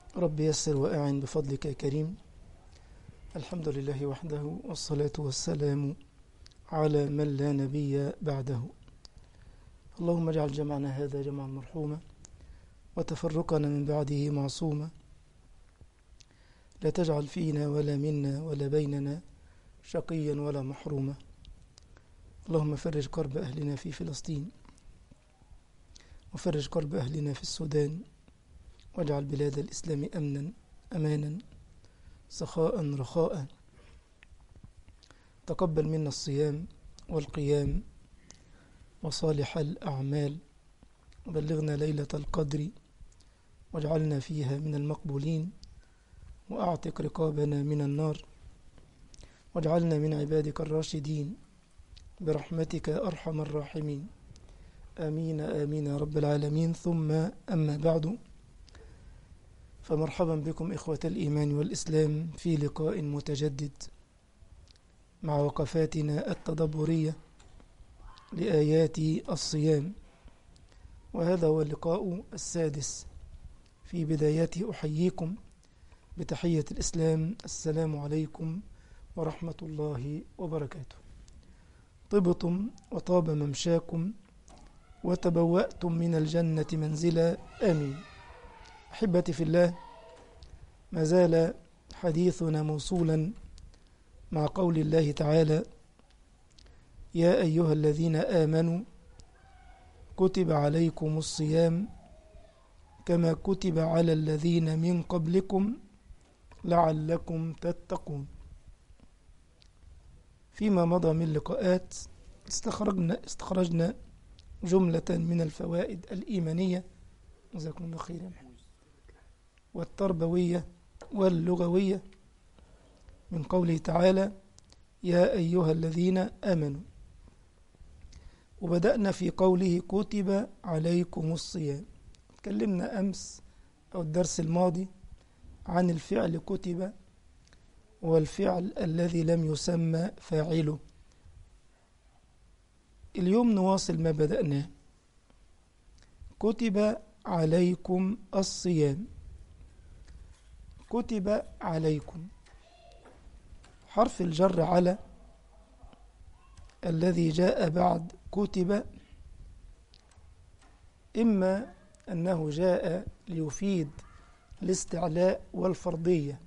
رب يسر وأعن بفضلك يا كريم الحمد لله وحده والصلاة والسلام على من لا نبي بعده اللهم اجعل جمعنا هذا جمعا مرحوما وتفرقنا من بعده معصوما لا تجعل فينا ولا منا ولا بيننا شقيا ولا محروما اللهم فرج كرب أهلنا في فلسطين وفرج كرب أهلنا في السودان واجعل بلاد الإسلام أمنا أمانا سخاء رخاء تقبل منا الصيام والقيام وصالح الأعمال وبلغنا ليلة القدر واجعلنا فيها من المقبولين وأعتق رقابنا من النار واجعلنا من عبادك الراشدين برحمتك أرحم الراحمين آمين آمين يا رب العالمين ثم أما بعد فمرحبا بكم إخوة الإيمان والإسلام في لقاء متجدد مع وقفاتنا التدبرية لآيات الصيام وهذا هو اللقاء السادس في بدايته أحييكم بتحية الإسلام السلام عليكم ورحمة الله وبركاته طبتم وطاب ممشاكم وتبوأتم من الجنة منزلا آمين أحبتي في الله ما زال حديثنا موصولا مع قول الله تعالى يا أيها الذين آمنوا كتب عليكم الصيام كما كتب على الذين من قبلكم لعلكم تتقون فيما مضى من لقاءات استخرجنا استخرجنا جملة من الفوائد الإيمانية جزاكم الله خيرا والتربوية واللغوية من قوله تعالى يا أيها الذين آمنوا وبدأنا في قوله كتب عليكم الصيام تكلمنا أمس أو الدرس الماضي عن الفعل كتب والفعل الذي لم يسمى فاعله اليوم نواصل ما بدأناه كتب عليكم الصيام كتب عليكم حرف الجر على الذي جاء بعد كتب إما أنه جاء ليفيد الاستعلاء والفرضية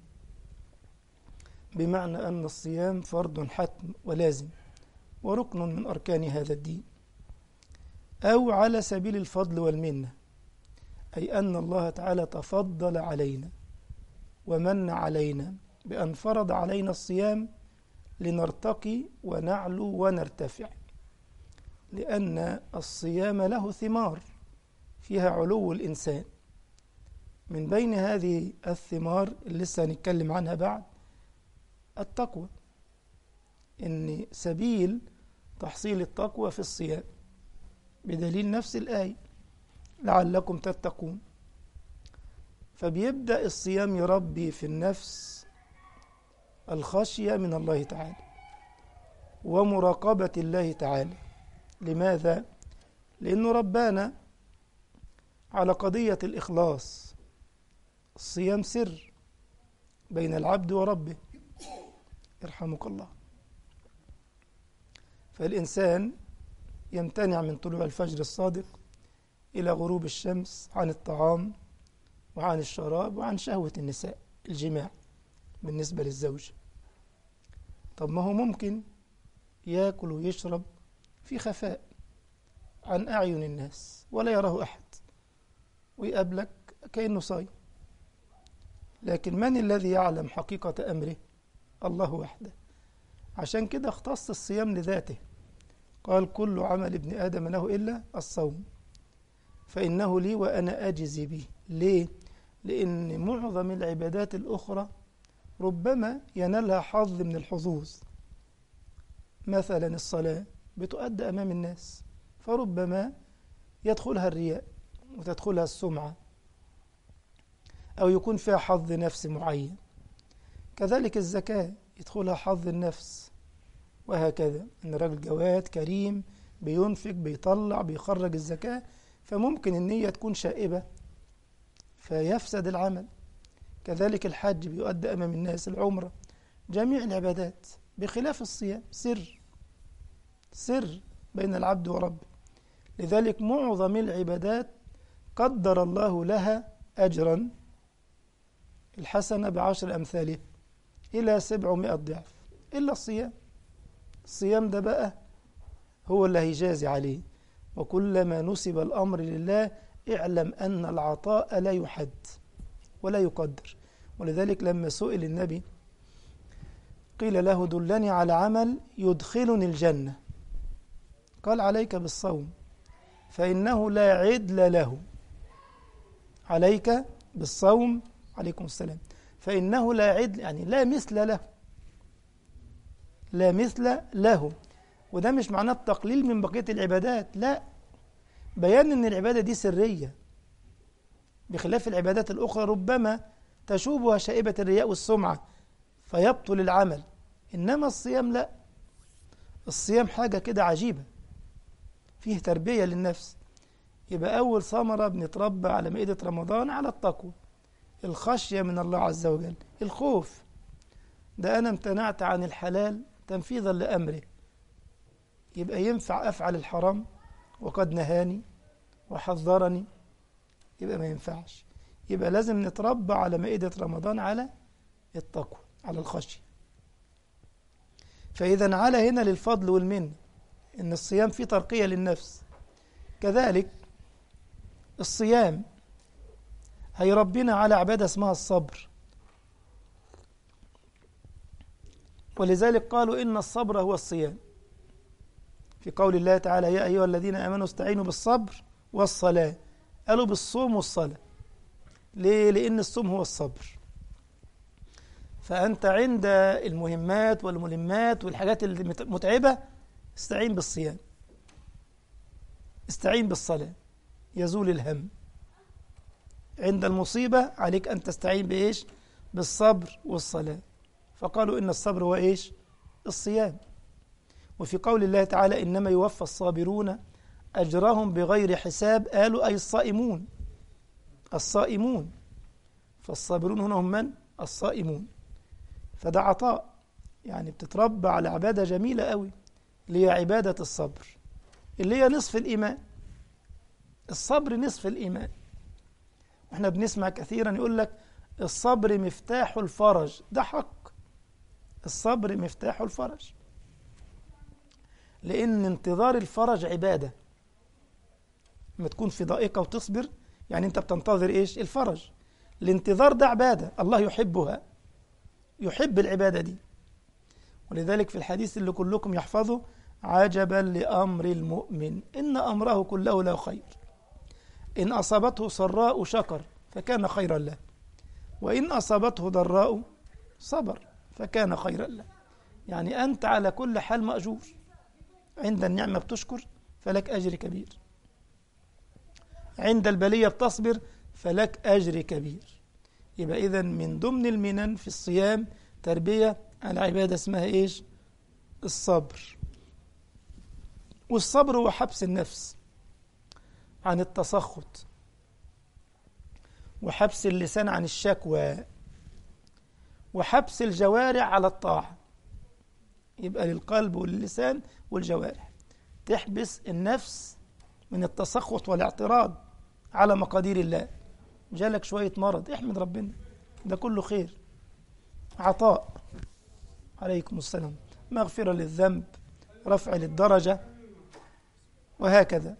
بمعنى أن الصيام فرض حتم ولازم وركن من أركان هذا الدين أو على سبيل الفضل والمنة أي أن الله تعالى تفضل علينا ومن علينا بأن فرض علينا الصيام لنرتقي ونعلو ونرتفع لأن الصيام له ثمار فيها علو الإنسان من بين هذه الثمار اللي لسه هنتكلم عنها بعد التقوى إن سبيل تحصيل التقوى في الصيام بدليل نفس الآية لعلكم تتقون فبيبدأ الصيام يربي في النفس الخشية من الله تعالى ومراقبة الله تعالى لماذا؟ لأنه ربانا على قضية الإخلاص الصيام سر بين العبد وربه يرحمك الله فالإنسان يمتنع من طلوع الفجر الصادق إلى غروب الشمس عن الطعام وعن الشراب وعن شهوة النساء الجماع بالنسبة للزوج طب ما هو ممكن ياكل ويشرب في خفاء عن أعين الناس ولا يراه أحد ويقابلك كأنه صايم لكن من الذي يعلم حقيقة أمره الله وحده عشان كده اختص الصيام لذاته قال كل عمل ابن آدم له إلا الصوم فإنه لي وأنا أجزي به ليه؟ لأن معظم العبادات الأخرى ربما ينالها حظ من الحظوظ مثلا الصلاة بتؤدى أمام الناس فربما يدخلها الرياء وتدخلها السمعة أو يكون فيها حظ نفس معين كذلك الزكاة يدخلها حظ النفس وهكذا إن راجل جواد كريم بينفق بيطلع بيخرج الزكاة فممكن النية تكون شائبة فيفسد العمل كذلك الحج بيؤدى أمام الناس العمرة جميع العبادات بخلاف الصيام سر سر بين العبد وربه لذلك معظم العبادات قدر الله لها أجرا الحسنة بعشر أمثاله إلى سبعمائة ضعف إلا الصيام الصيام ده بقى هو اللي هيجازي عليه وكلما نسب الأمر لله اعلم أن العطاء لا يحد ولا يقدر ولذلك لما سئل النبي قيل له دلني على عمل يدخلني الجنة قال عليك بالصوم فإنه لا عدل له عليك بالصوم عليكم السلام فإنه لا عدل يعني لا مثل له لا مثل له وده مش معناه التقليل من بقية العبادات لا بيان ان العبادة دي سرية بخلاف العبادات الأخرى ربما تشوبها شائبة الرياء والسمعة فيبطل العمل إنما الصيام لا الصيام حاجة كده عجيبة فيه تربية للنفس يبقى أول ثمرة بنتربى على مائدة رمضان على التقوى الخشية من الله عز وجل الخوف ده أنا امتنعت عن الحلال تنفيذا لأمره يبقى ينفع أفعل الحرام وقد نهاني وحذرني يبقى ما ينفعش يبقى لازم نتربى على مائدة رمضان على التقوى على الخشية فإذا على هنا للفضل والمن إن الصيام فيه ترقية للنفس كذلك الصيام هيربينا على عبادة اسمها الصبر ولذلك قالوا إن الصبر هو الصيام في قول الله تعالى يا أيها الذين آمنوا استعينوا بالصبر والصلاة قالوا بالصوم والصلاة ليه؟ لأن الصوم هو الصبر فأنت عند المهمات والملمات والحاجات المتعبة استعين بالصيام استعين بالصلاة يزول الهم عند المصيبة عليك أن تستعين بإيش بالصبر والصلاة فقالوا إن الصبر هو إيش الصيام وفي قول الله تعالى إنما يوفى الصابرون أجرهم بغير حساب قالوا أي الصائمون الصائمون فالصابرون هنا هم من؟ الصائمون فده عطاء يعني بتتربى على عبادة جميلة قوي اللي هي عبادة الصبر اللي هي نصف الإيمان الصبر نصف الإيمان احنا بنسمع كثيرا يقول لك الصبر مفتاح الفرج ده حق الصبر مفتاح الفرج لأن انتظار الفرج عبادة لما تكون في ضائقة وتصبر يعني أنت بتنتظر إيش الفرج الانتظار ده عبادة الله يحبها يحب العبادة دي ولذلك في الحديث اللي كلكم يحفظه عجبا لأمر المؤمن إن أمره كله له خير إن أصابته سراء شكر فكان خيرا له وإن أصابته ضراء صبر فكان خيرا له يعني أنت على كل حال مأجور عند النعمة بتشكر فلك أجر كبير عند البلية بتصبر فلك أجر كبير يبقى إذا من ضمن المنن في الصيام تربية على عبادة اسمها إيش الصبر والصبر هو حبس النفس عن التسخط وحبس اللسان عن الشكوى وحبس الجوارح على الطاعة يبقى للقلب واللسان والجوارح تحبس النفس من التسخط والاعتراض على مقادير الله جالك شوية مرض احمد ربنا ده كله خير عطاء عليكم السلام مغفرة للذنب رفع للدرجة وهكذا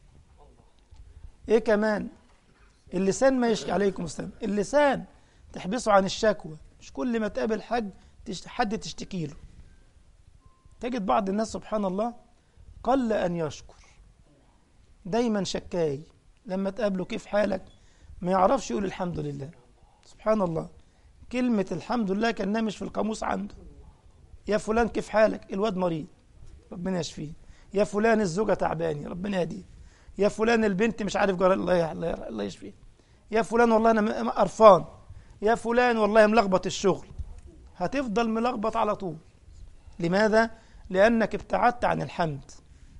ايه كمان اللسان ما يشكي عليكم السلام اللسان تحبسه عن الشكوى مش كل ما تقابل حد حد تشتكي له تجد بعض الناس سبحان الله قل أن يشكر دايما شكاي لما تقابله كيف حالك ما يعرفش يقول الحمد لله سبحان الله كلمة الحمد لله كأنها مش في القاموس عنده يا فلان كيف حالك الواد مريض ربنا يشفيه يا فلان الزوجة تعباني ربنا يهديه يا فلان البنت مش عارف جرى الله الله يشفيه يا فلان والله انا قرفان يا فلان والله ملخبط الشغل هتفضل ملخبط على طول لماذا لانك ابتعدت عن الحمد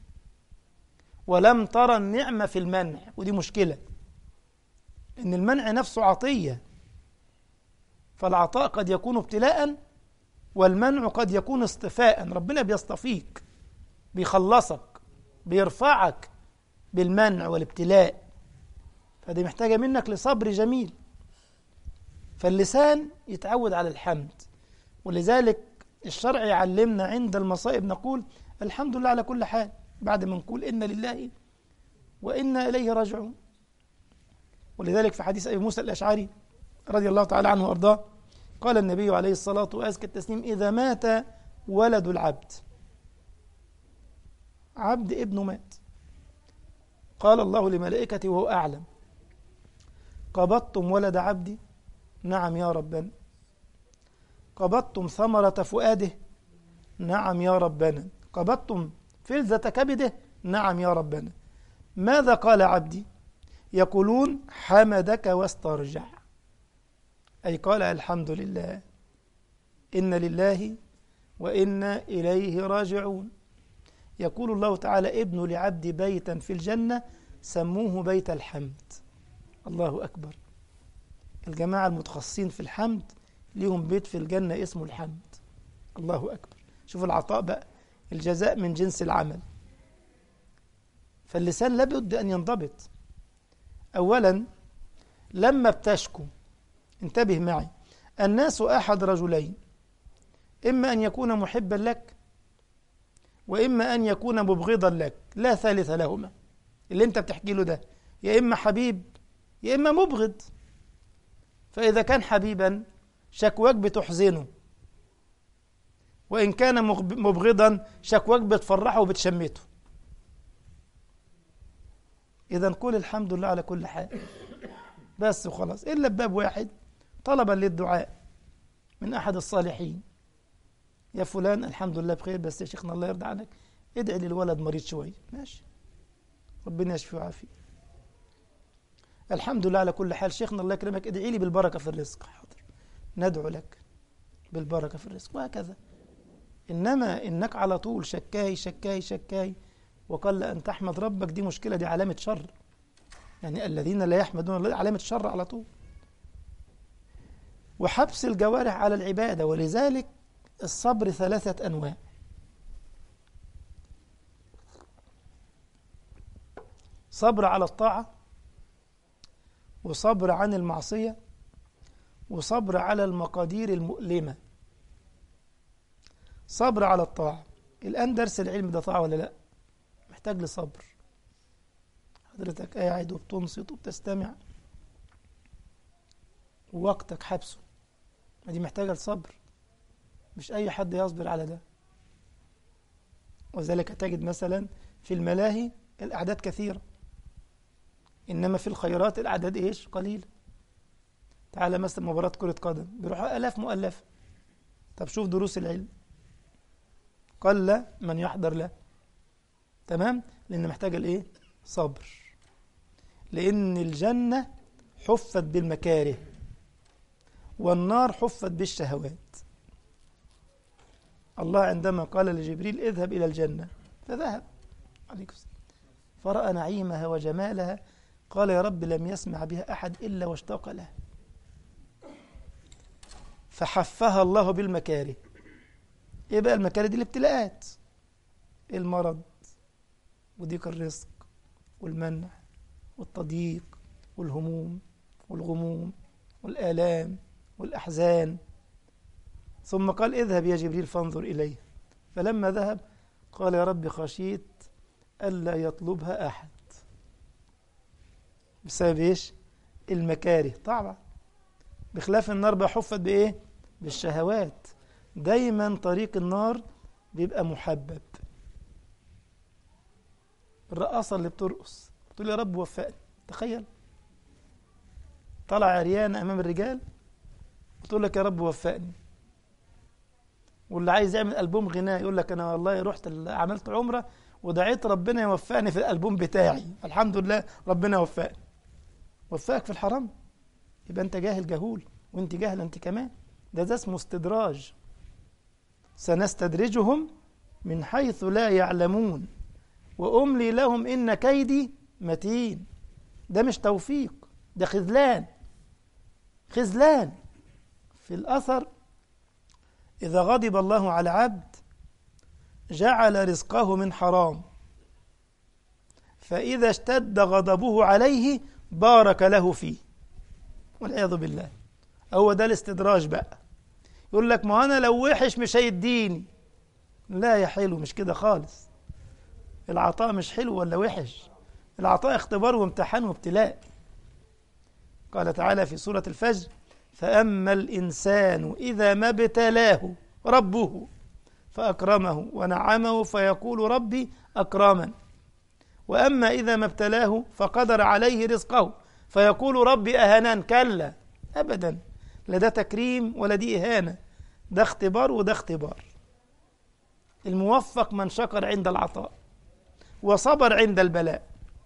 ولم ترى النعمه في المنع ودي مشكله ان المنع نفسه عطيه فالعطاء قد يكون ابتلاء والمنع قد يكون اصطفاء ربنا بيصطفيك بيخلصك بيرفعك بالمنع والابتلاء فدي محتاجة منك لصبر جميل فاللسان يتعود على الحمد ولذلك الشرع يعلمنا عند المصائب نقول الحمد لله على كل حال بعد ما نقول إن لله وإنا إليه راجعون ولذلك في حديث أبي موسى الأشعري رضي الله تعالى عنه وأرضاه قال النبي عليه الصلاة وأزكى التسليم إذا مات ولد العبد عبد ابنه مات قال الله لملائكته وهو أعلم قبضتم ولد عبدي نعم يا ربنا قبضتم ثمرة فؤاده نعم يا ربنا قبضتم فلذة كبده نعم يا ربنا ماذا قال عبدي يقولون حمدك واسترجع أي قال الحمد لله إن لله وإنا إليه راجعون يقول الله تعالى ابن لعبد بيتا في الجنة سموه بيت الحمد الله أكبر الجماعة المتخصصين في الحمد ليهم بيت في الجنة اسمه الحمد الله أكبر شوف العطاء بقى الجزاء من جنس العمل فاللسان لابد أن ينضبط أولا لما بتشكو انتبه معي الناس أحد رجلين إما أن يكون محبا لك وإما أن يكون مبغضا لك لا ثالث لهما اللي أنت بتحكي له ده يا إما حبيب يا إما مبغض فإذا كان حبيبا شكواك بتحزنه وإن كان مبغضا شكواك بتفرحه وبتشمته إذا قول الحمد لله على كل حال بس وخلاص إلا بباب واحد طلبا للدعاء من أحد الصالحين يا فلان الحمد لله بخير بس يا شيخنا الله يرضى عنك ادعي للولد مريض شوية ماشي ربنا يشفيه ويعافيه الحمد لله على كل حال شيخنا الله يكرمك ادعي لي بالبركة في الرزق حاضر ندعو لك بالبركة في الرزق وهكذا إنما إنك على طول شكاي شكاي شكاي وقل أن تحمد ربك دي مشكلة دي علامة شر يعني الذين لا يحمدون الله علامة شر على طول وحبس الجوارح على العبادة ولذلك الصبر ثلاثة أنواع صبر على الطاعة وصبر عن المعصية وصبر على المقادير المؤلمة صبر على الطاعة الآن درس العلم ده طاعة ولا لا محتاج لصبر حضرتك قاعد وبتنصت وبتستمع ووقتك حبسه دي محتاجة لصبر مش أي حد يصبر على ده وذلك تجد مثلا في الملاهي الأعداد كثيرة إنما في الخيرات الأعداد إيش قليلة تعالى مثلا مباراة كرة قدم بيروحوا آلاف مؤلفة طب شوف دروس العلم قل من يحضر له تمام لأن محتاجة الإيه صبر لأن الجنة حفت بالمكاره والنار حفت بالشهوات الله عندما قال لجبريل اذهب إلى الجنة فذهب عليكم السلام فرأى نعيمها وجمالها قال يا رب لم يسمع بها أحد إلا واشتاق لها فحفها الله بالمكاره ايه بقى المكاره دي الابتلاءات المرض وضيق الرزق والمنع والتضييق والهموم والغموم والآلام والأحزان ثم قال اذهب يا جبريل فانظر إليه فلما ذهب قال يا رب خشيت ألا يطلبها أحد بسبب إيش المكاره طبعا بخلاف النار بقى حفت بإيه بالشهوات دايما طريق النار بيبقى محبب الرقاصة اللي بترقص بتقول يا رب وفقني تخيل طلع عريان أمام الرجال بتقول لك يا رب وفقني واللي عايز يعمل ألبوم غناء يقول لك أنا والله رحت عملت عمرة ودعيت ربنا يوفقني في الألبوم بتاعي الحمد لله ربنا وفقني وفقك في الحرام يبقى أنت جاهل جهول وأنت جاهل أنت كمان ده ده اسمه استدراج سنستدرجهم من حيث لا يعلمون وأملي لهم إن كيدي متين ده مش توفيق ده خذلان خذلان في الأثر إذا غضب الله على عبد جعل رزقه من حرام فإذا اشتد غضبه عليه بارك له فيه والعياذ بالله هو ده الاستدراج بقى يقول لك ما أنا لو وحش مش هيديني لا يا حلو مش كده خالص العطاء مش حلو ولا وحش العطاء اختبار وامتحان وابتلاء قال تعالى في سورة الفجر فأما الإنسان إذا ما ابتلاه ربه فأكرمه ونعمه فيقول ربي أكرمن وأما إذا ما ابتلاه فقدر عليه رزقه فيقول ربي أهنان كلا أبدا لا ده تكريم ولا دي إهانة ده اختبار وده اختبار الموفق من شكر عند العطاء وصبر عند البلاء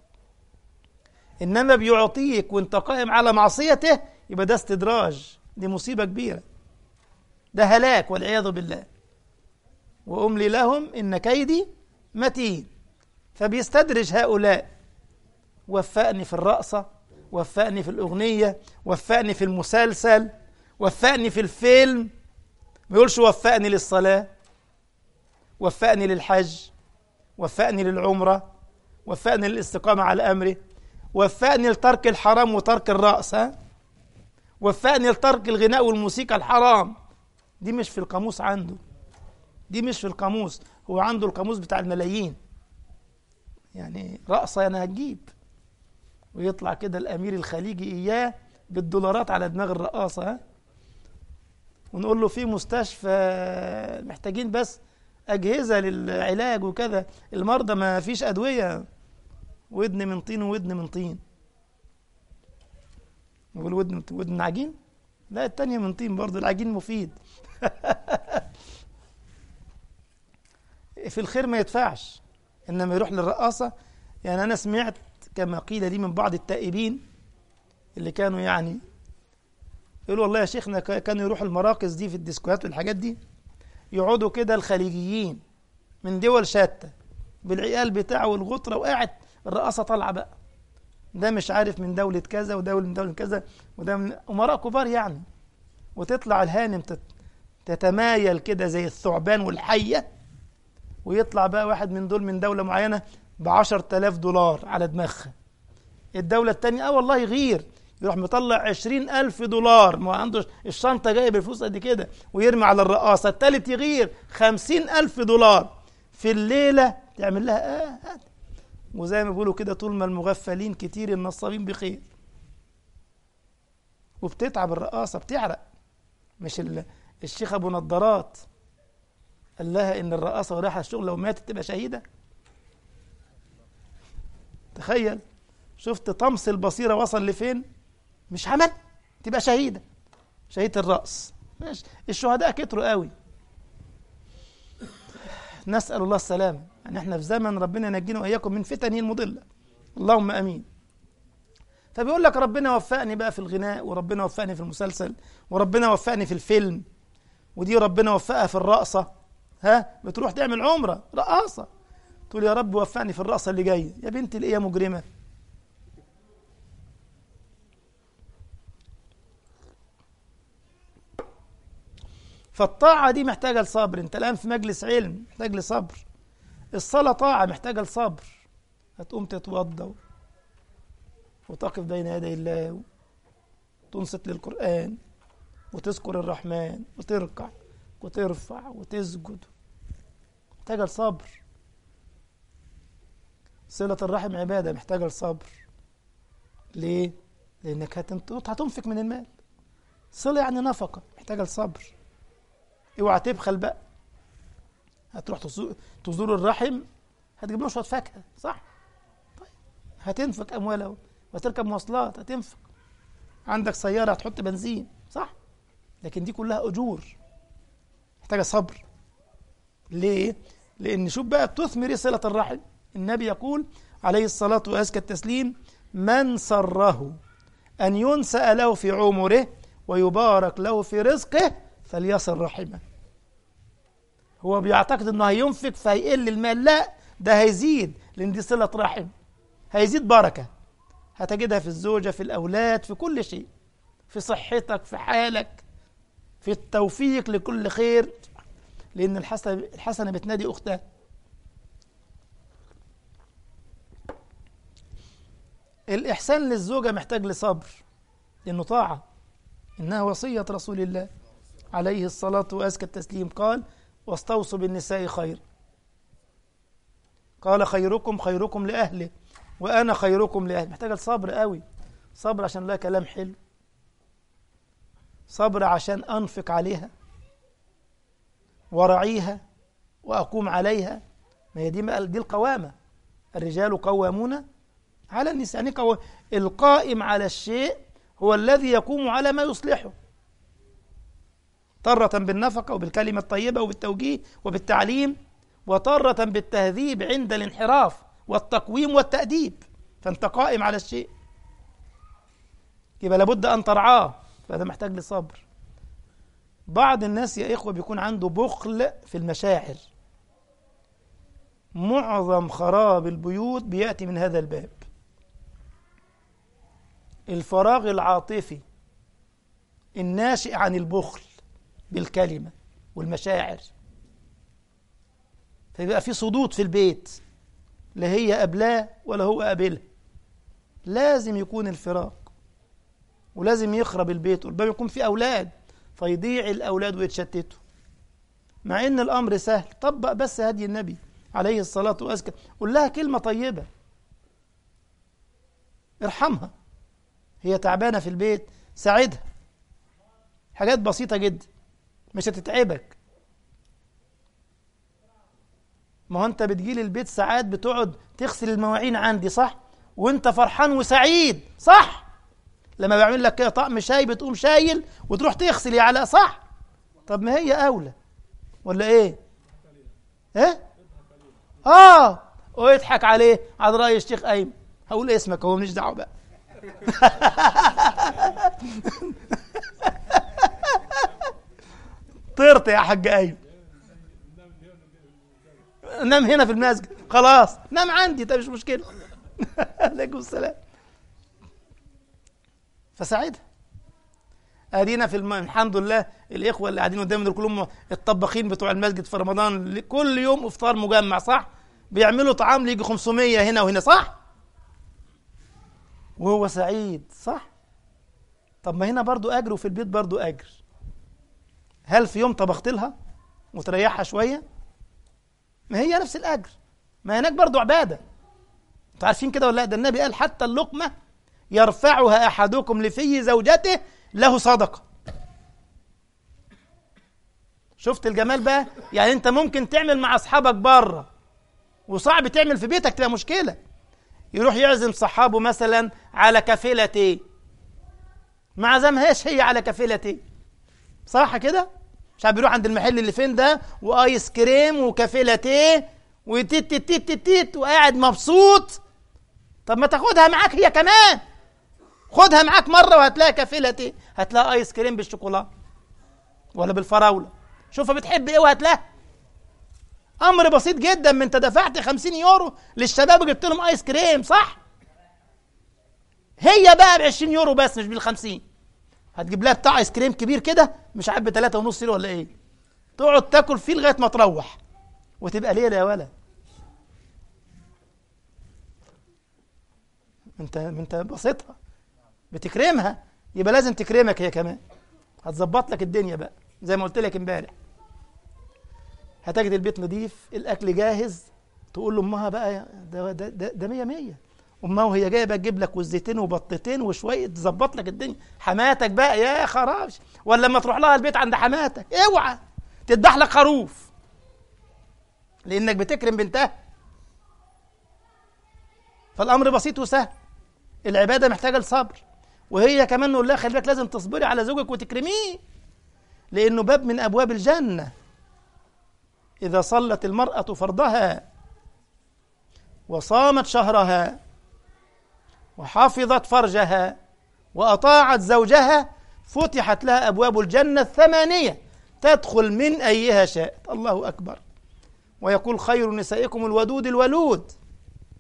إنما بيعطيك وانت قائم على معصيته يبقى ده استدراج دي مصيبة كبيرة ده هلاك والعياذ بالله وأملي لهم إن كيدي متين فبيستدرج هؤلاء وفقني في الرقصة وفقني في الأغنية وفقني في المسلسل وفقني في الفيلم ما يقولش وفقني للصلاة وفقني للحج وفقني للعمرة وفقني للاستقامة على أمره وفقني لترك الحرام وترك الرأس ها؟ وفقني لترك الغناء والموسيقى الحرام دي مش في القاموس عنده دي مش في القاموس هو عنده القاموس بتاع الملايين يعني رأسة يعني هتجيب ويطلع كده الأمير الخليجي إياه بالدولارات على دماغ الرقاصة ها؟ ونقول له في مستشفى محتاجين بس أجهزة للعلاج وكذا المرضى ما فيش أدوية ودن من طين وودن من طين نقول ودن ودن عجين لا التانية من طين برضه العجين مفيد في الخير ما يدفعش انما يروح للرقاصة يعني انا سمعت كما قيل لي من بعض التائبين اللي كانوا يعني يقولوا والله يا شيخنا كانوا يروحوا المراكز دي في الديسكوهات والحاجات دي يقعدوا كده الخليجيين من دول شتى بالعيال بتاعه والغطرة وقاعد الرقاصة طالعة بقى ده مش عارف من دولة كذا ودولة من دولة كذا وده من أمراء كبار يعني وتطلع الهانم تتمايل كده زي الثعبان والحية ويطلع بقى واحد من دول من دولة معينة بعشر تلاف دولار على دماغها الدولة التانية اه والله يغير يروح مطلع عشرين ألف دولار ما عنده الشنطة جايب الفلوس قد كده ويرمي على الرقاصة التالت يغير خمسين ألف دولار في الليلة تعمل لها اه هات وزي ما بيقولوا كده طول ما المغفلين كتير النصابين بخير وبتتعب الرقاصة بتعرق مش الشيخ أبو نضارات قال لها إن الرقاصة ورايحة الشغل لو ماتت تبقى شهيدة تخيل شفت طمس البصيرة وصل لفين مش عمل تبقى شهيدة شهيدة الرأس ماشي الشهداء كتروا قوي نسأل الله السلامة يعني احنا في زمن ربنا ينجينا وإياكم من فتنه المضلة اللهم أمين فبيقول لك ربنا وفقني بقى في الغناء وربنا وفقني في المسلسل وربنا وفقني في الفيلم ودي ربنا وفقها في الرقصة ها بتروح تعمل عمرة رقاصة تقول يا رب وفقني في الرقصة اللي جاية يا بنتي الايه مجرمة فالطاعة دي محتاجة لصبر انت الآن في مجلس علم محتاج لصبر الصلاة طاعة محتاجة لصبر هتقوم تتوضا وتقف بين يدي الله وتنصت للقرآن وتذكر الرحمن وتركع وترفع وتسجد محتاجة لصبر صلة الرحم عبادة محتاجة لصبر ليه؟ لأنك هتنفق من المال صلة يعني نفقة محتاجة لصبر اوعى تبخل بقى هتروح تزور الرحم هتجيب له شويه فاكهه صح طيب هتنفق امواله وتركب مواصلات هتنفق عندك سياره هتحط بنزين صح لكن دي كلها اجور محتاجه صبر ليه لان شوف بقى تثمر صله الرحم النبي يقول عليه الصلاه وازكى التسليم من سره ان ينسأ له في عمره ويبارك له في رزقه فليصل رحمه هو بيعتقد انه هينفق فهيقل المال لا ده هيزيد لان دي صله رحم هيزيد بركه هتجدها في الزوجه في الاولاد في كل شيء في صحتك في حالك في التوفيق لكل خير لأن الحسنة الحسنة بتنادي أختها الإحسان للزوجة محتاج لصبر لأنه طاعة إنها وصية رسول الله عليه الصلاة وأزكى التسليم قال واستوصوا بالنساء خير قال خيركم خيركم لأهله وأنا خيركم لأهلي محتاج الصبر قوي صبر عشان لها كلام حلو صبر عشان أنفق عليها ورعيها وأقوم عليها ما هي دي دي القوامة الرجال قوامون على النساء يعني قو... القائم على الشيء هو الذي يقوم على ما يصلحه طرة بالنفقة وبالكلمة الطيبة وبالتوجيه وبالتعليم وطرة بالتهذيب عند الانحراف والتقويم والتأديب فأنت قائم على الشيء يبقى لابد أن ترعاه فهذا محتاج لصبر بعض الناس يا إخوة بيكون عنده بخل في المشاعر معظم خراب البيوت بيأتي من هذا الباب الفراغ العاطفي الناشئ عن البخل بالكلمة والمشاعر فيبقى في صدود في البيت لا هي قبلاه ولا هو قابلها لازم يكون الفراق ولازم يخرب البيت وربما يكون في أولاد فيضيع الأولاد ويتشتتوا مع إن الأمر سهل طبق بس هدي النبي عليه الصلاة والسلام قول لها كلمة طيبة ارحمها هي تعبانة في البيت ساعدها حاجات بسيطة جدا مش هتتعبك ما هو انت بتجيلي البيت ساعات بتقعد تغسل المواعين عندي صح وانت فرحان وسعيد صح لما بعمل لك كده طقم شاي بتقوم شايل وتروح تغسل يا علاء صح طب ما هي اولى ولا ايه ايه اه ويضحك عليه على راي الشيخ ايمن هقول اسمك هو ماليش دعوه بقى طرت يا حاج ايمن نام هنا في المسجد خلاص نام عندي ده مش مشكله عليكم السلام فساعدها ادينا في الم... الحمد لله الاخوه اللي قاعدين قدامنا دول كلهم الطباخين بتوع المسجد في رمضان كل يوم افطار مجمع صح بيعملوا طعام يجي 500 هنا وهنا صح وهو سعيد صح طب ما هنا برضو اجر وفي البيت برضو اجر هل في يوم طبخت لها وتريحها شويه ما هي نفس الاجر ما هناك برضو عباده انتوا عارفين كده ولا لا ده النبي قال حتى اللقمه يرفعها احدكم لفي زوجته له صدقه شفت الجمال بقى يعني انت ممكن تعمل مع اصحابك بره وصعب تعمل في بيتك تبقى مشكله يروح يعزم صحابه مثلا على كفيلة ايه ما عزمهاش هي على كفيلة ايه صح كده مش عارف بيروح عند المحل اللي فين ده وايس كريم وكفيلة ايه وتيت تيت تيت تيت, تيت وقاعد مبسوط طب ما تاخدها معاك هي كمان خدها معاك مرة وهتلاقي كفيلة ايه هتلاقي ايس كريم بالشوكولاته ولا بالفراولة شوفها بتحب ايه وهتلاقي امر بسيط جدا من انت دفعت 50 يورو للشباب وجبت لهم ايس كريم صح هي بقى ب 20 يورو بس مش بال 50 هتجيب لها بتاع ايس كريم كبير كده مش عارف ب 3 ونص كيلو ولا ايه تقعد تاكل فيه لغايه ما تروح وتبقى ليله يا ولا انت انت بسيطها بتكرمها يبقى لازم تكرمك هي كمان هتظبط لك الدنيا بقى زي ما قلت لك امبارح هتجد البيت نظيف الاكل جاهز تقول لامها بقى ده ده ده, ده مية مية امها وهي جايه بقى تجيب لك وزتين وبطتين وشويه تظبط لك الدنيا حماتك بقى يا خرابش ولا لما تروح لها البيت عند حماتك اوعى تذبح لك خروف لانك بتكرم بنتها فالامر بسيط وسهل العباده محتاجه لصبر وهي كمان نقول لها خلي بالك لازم تصبري على زوجك وتكرميه لانه باب من ابواب الجنه إذا صلت المرأة فرضها وصامت شهرها وحفظت فرجها وأطاعت زوجها فتحت لها أبواب الجنة الثمانية تدخل من أيها شاءت الله أكبر ويقول خير نسائكم الودود الولود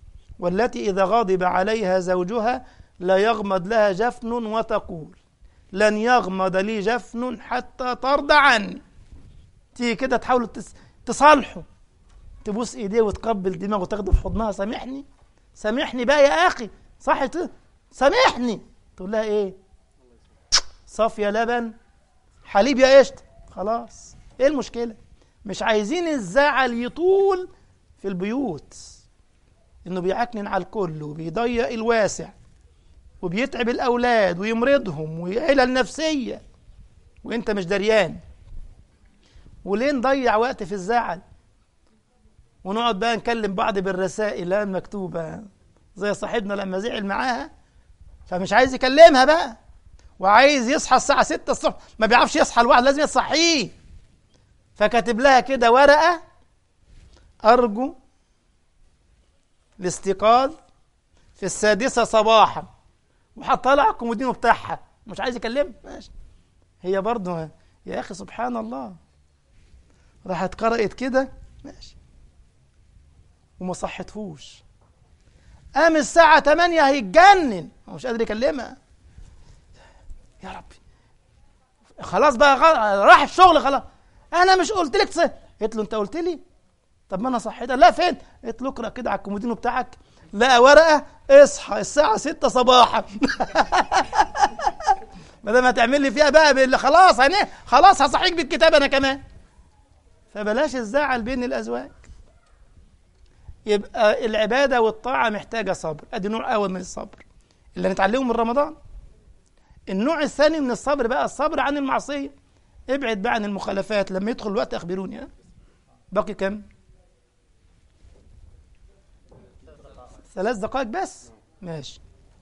والتي إذا غضب عليها زوجها لا يغمض لها جفن وتقول لن يغمض لي جفن حتى ترضى عني تيجي كده تحاولوا تس... تصالحوا تبوس ايديه وتقبل دماغه وتاخده في حضنها سامحني سامحني بقى يا اخي صح ت- سامحني تقول لها ايه صافيه لبن حليب يا قشطه خلاص ايه المشكله مش عايزين الزعل يطول في البيوت انه بيعكنن على الكل وبيضيق الواسع وبيتعب الاولاد ويمرضهم وعلل نفسيه وانت مش دريان وليه نضيع وقت في الزعل ونقعد بقى نكلم بعض بالرسائل المكتوبه زي صاحبنا لما زعل معاها فمش عايز يكلمها بقى وعايز يصحى الساعة 6 الصبح ما بيعرفش يصحى الواحد لازم يصحيه فكاتب لها كده ورقة أرجو الاستيقاظ في السادسة صباحا وحطها لها على الكومودينو بتاعها مش عايز يكلمها ماشي هي برضه يا أخي سبحان الله راحت قرأت كده ماشي وما صحتهوش قام الساعة 8 هيتجنن هو مش قادر يكلمها يا ربي خلاص بقى غ- راح الشغل خلاص انا مش قلت لك تص- قلت له انت قلت لي طب ما انا صحيتها لا فين قلت له اقرا كده على الكومودينو بتاعك لقى ورقه اصحى الساعه 6 صباحا ما دام هتعمل لي فيها بقى باللي خلاص انا خلاص هصحيك بالكتاب انا كمان فبلاش الزعل بين الازواج يبقى العباده والطاعه محتاجه صبر ادي نوع اول من الصبر اللي هنتعلمه من رمضان النوع الثاني من الصبر بقى الصبر عن المعصيه ابعد بقى عن المخالفات لما يدخل الوقت اخبروني ها باقي كم ثلاث دقائق بس ماشي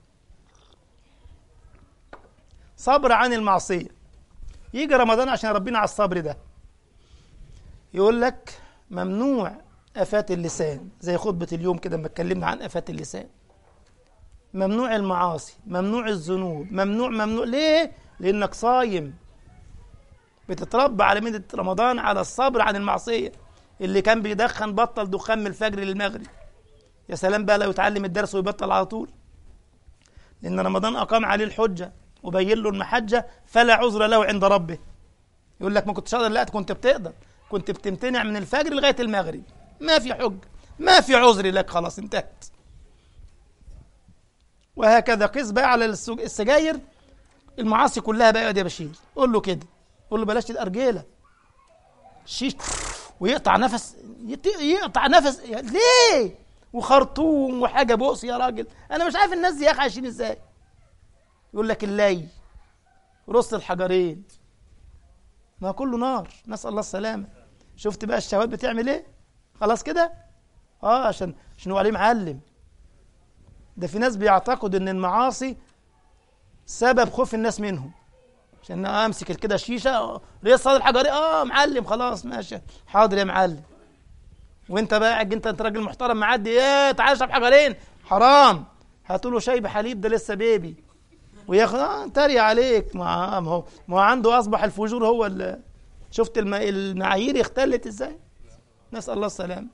صبر عن المعصيه يجي رمضان عشان ربنا على الصبر ده يقول لك ممنوع افات اللسان زي خطبه اليوم كده لما اتكلمنا عن افات اللسان ممنوع المعاصي ممنوع الذنوب ممنوع ممنوع ليه لانك صايم بتتربى على مدة رمضان على الصبر عن المعصية اللي كان بيدخن بطل دخان من الفجر للمغرب يا سلام بقى لو يتعلم الدرس ويبطل على طول لأن رمضان أقام عليه الحجة وبين له المحجة فلا عذر له عند ربه يقول لك ما كنتش أقدر لا كنت بتقدر كنت بتمتنع من الفجر لغاية المغرب ما في حجة ما في عذر لك خلاص انتهت وهكذا قس بقى على السج- السجاير المعاصي كلها بقى يا بشير قول له كده قول له بلاش الارجيله شيش ويقطع نفس يت- يقطع نفس ليه وخرطوم وحاجه بؤس يا راجل انا مش عارف الناس دي يا اخي عايشين ازاي يقول لك اللي رص الحجرين ما كله نار نسال الله السلامه شفت بقى الشهوات بتعمل ايه خلاص كده اه عشان عشان هو عليه معلم ده في ناس بيعتقدوا ان المعاصي سبب خوف الناس منهم عشان امسك كده الشيشه ريس صاد الحجري اه معلم خلاص ماشي حاضر يا معلم وانت بقى قاعد انت انت راجل محترم معدي ايه تعال اشرب حجرين حرام هاتوا له شاي بحليب ده لسه بيبي وياخد اه تريق عليك ما ما هو ما هو عنده اصبح الفجور هو اللي شفت الم... المعايير اختلت ازاي نسال الله السلامه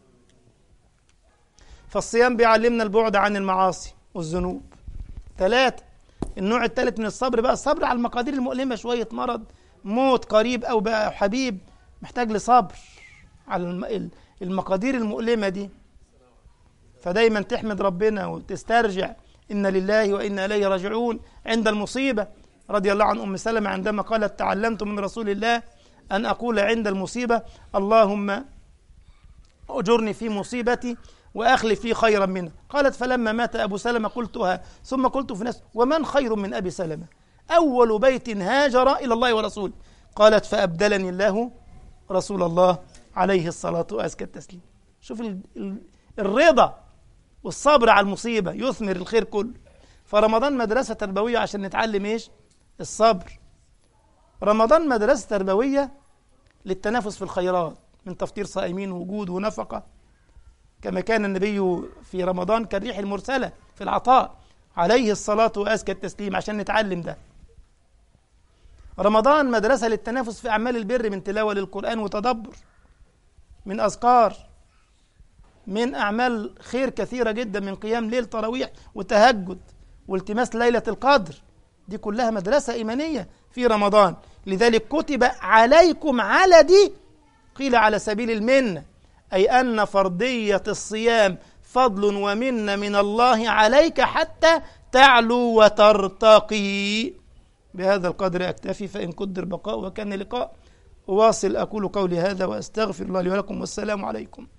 فالصيام بيعلمنا البعد عن المعاصي والذنوب ثلاثة النوع الثالث من الصبر بقى الصبر على المقادير المؤلمة شوية مرض موت قريب أو بقى حبيب محتاج لصبر على الم- المقادير المؤلمة دي فدايما تحمد ربنا وتسترجع إن لله وإنا إليه راجعون عند المصيبة رضي الله عن أم سلمة عندما قالت تعلمت من رسول الله أن أقول عند المصيبة اللهم أجرني في مصيبتي وأخلف لي خيرا منها قالت فلما مات أبو سلمة قلتها ثم قلت في نفسي ومن خير من أبي سلمة أول بيت هاجر إلى الله ورسوله قالت فأبدلني الله رسول الله عليه الصلاة وأزكى التسليم شوف ال- ال- الرضا والصبر على المصيبة يثمر الخير كله فرمضان مدرسة تربوية عشان نتعلم إيش الصبر رمضان مدرسة تربوية للتنافس في الخيرات من تفطير صائمين وجود ونفقة كما كان النبي في رمضان كالريح المرسلة في العطاء عليه الصلاة وأزكى التسليم عشان نتعلم ده رمضان مدرسة للتنافس في أعمال البر من تلاوة للقرآن وتدبر من أذكار من أعمال خير كثيرة جدا من قيام ليل تراويح وتهجد والتماس ليلة القدر دي كلها مدرسة إيمانية في رمضان لذلك كتب عليكم على دي قيل على سبيل المنة أي أن فرضية الصيام فضل ومنة من الله عليك حتى تعلو وترتقي بهذا القدر أكتفي فإن قدر بقاء وكان لقاء أواصل أقول قولي هذا وأستغفر الله لي ولكم والسلام عليكم